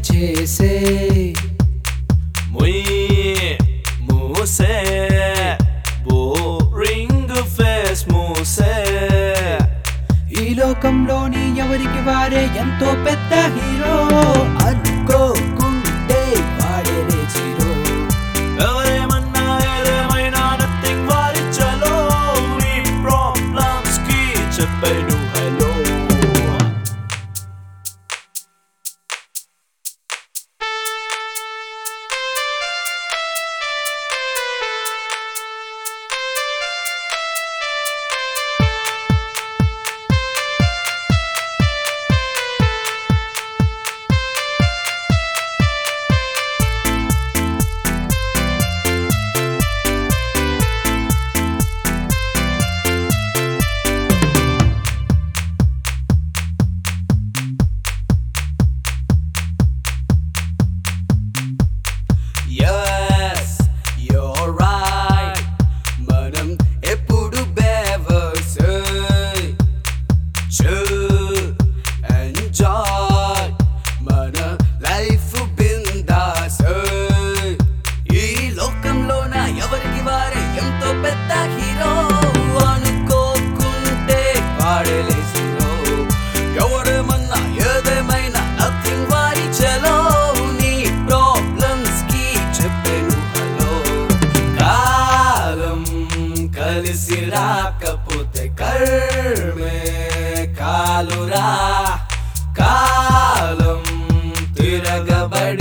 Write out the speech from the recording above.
చేసే ముయ్ మూసే boring face మూసే ఈ లోకంలోని ఎవరికి వారే ఎంతో పెద్ద హీరో అనుకోకుంటే వాడే జీరో ఎవరేమన్నా ఏదేమైనా నథింగ్ వారి చలో నీ ప్రాబ్లమ్స్ కి చెప్పేను హలో Yes, you're right. మనం ఎప్పుడు బేవర్సే ఎంజాయ్ మన లైఫ్ బిందాస్ ఈ లోకంలోన ఎవరికి వారే ఎంతో పెద్ద హీరో అనుకోకుంటే వాడలేసిరో ఎవరేమన్నా ఏదేమైనా నథింగ్ వారి చలో నీ ప్రాబ్లమ్స్ కి చెప్పేను హలో కాలం కలిసి రాకపోతే కర్మే కాలురా కాలం తిరగబడి